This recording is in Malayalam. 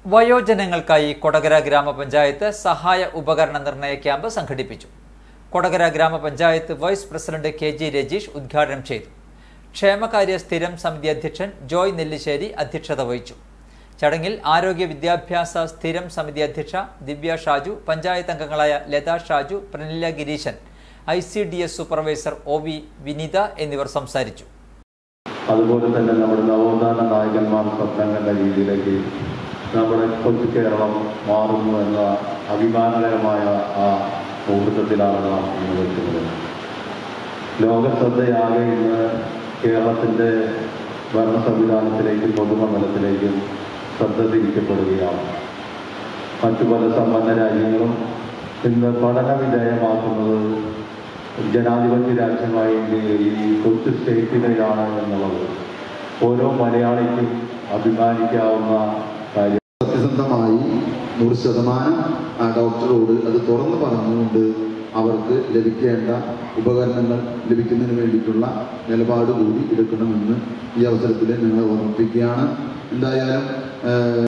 വയോജനങ്ങൾക്കായി കൊടകര ഗ്രാമപഞ്ചായത്ത് സഹായ ഉപകരണ നിർണയ ക്യാമ്പ് സംഘടിപ്പിച്ചു കൊടകര ഗ്രാമപഞ്ചായത്ത് vice president K G Rajeesh ഉദ്ഘാടനം ചെയ്തു ക്ഷേമകാര്യ സ്ഥിരം സമിതി അധ്യക്ഷൻ ജോയ് നെല്ലിശ്ശേരി അധ്യക്ഷത വഹിച്ചു ചടങ്ങിൽ ആരോഗ്യ വിദ്യാഭ്യാസ സ്ഥിരം സമിതി അധ്യക്ഷ ദിവ്യ ഷാജു പഞ്ചായത്ത് അംഗങ്ങളായ Latha Shaju Pranila Gireeshan I C D S supervisor O V Vinitha എന്നിവർ സംസാരിച്ചു അതുപോലെ തന്നെ നമ്മുടെ നവോത്ഥാന നായകന്മാർ സ്വപ്നം കണ്ട രീതിയിലേക്ക് നമ്മുടെ കൊച്ചു കേരളം മാറുന്നു എന്ന അഭിമാനകരമായ ആ മുഹൂർത്തത്തിലാണ് നാം ഇന്ന് നിൽക്കുന്നത് ലോകശ്രദ്ധയാകെ ഇന്ന് കേരളത്തിൻ്റെ ഭരണ സംവിധാനത്തിലേക്കും പൊതുമണ്ഡലത്തിലേക്കും ശ്രദ്ധ തിരിക്കപ്പെടുകയാണ് മറ്റു പല സമ്പന്ന രാജ്യങ്ങളും ഇന്ന് പഠന വിധേയമാക്കുന്നത് ജനാധിപത്യ രാജ്യമായ ഇന്ത്യയെ ഈ കൊച്ചു സ്റ്റേറ്റിനെയാണ് എന്നുള്ളത് ഓരോ മലയാളിക്കും അഭിമാനിക്കാവുന്ന കാര്യം സത്യസന്ധമായി നൂറ് ശതമാനം ആ ഡോക്ടറോട് അത് തുറന്നു പറഞ്ഞുകൊണ്ട് അവർക്ക് ലഭിക്കേണ്ട ഉപകരണങ്ങൾ ലഭിക്കുന്നതിന് വേണ്ടിയിട്ടുള്ള നിലപാട് കൂടി എടുക്കണമെന്ന് ഈ അവസരത്തിൽ നിങ്ങളെ ഓർമ്മിപ്പിക്കുകയാണ് എന്തായാലും ഏഹ്,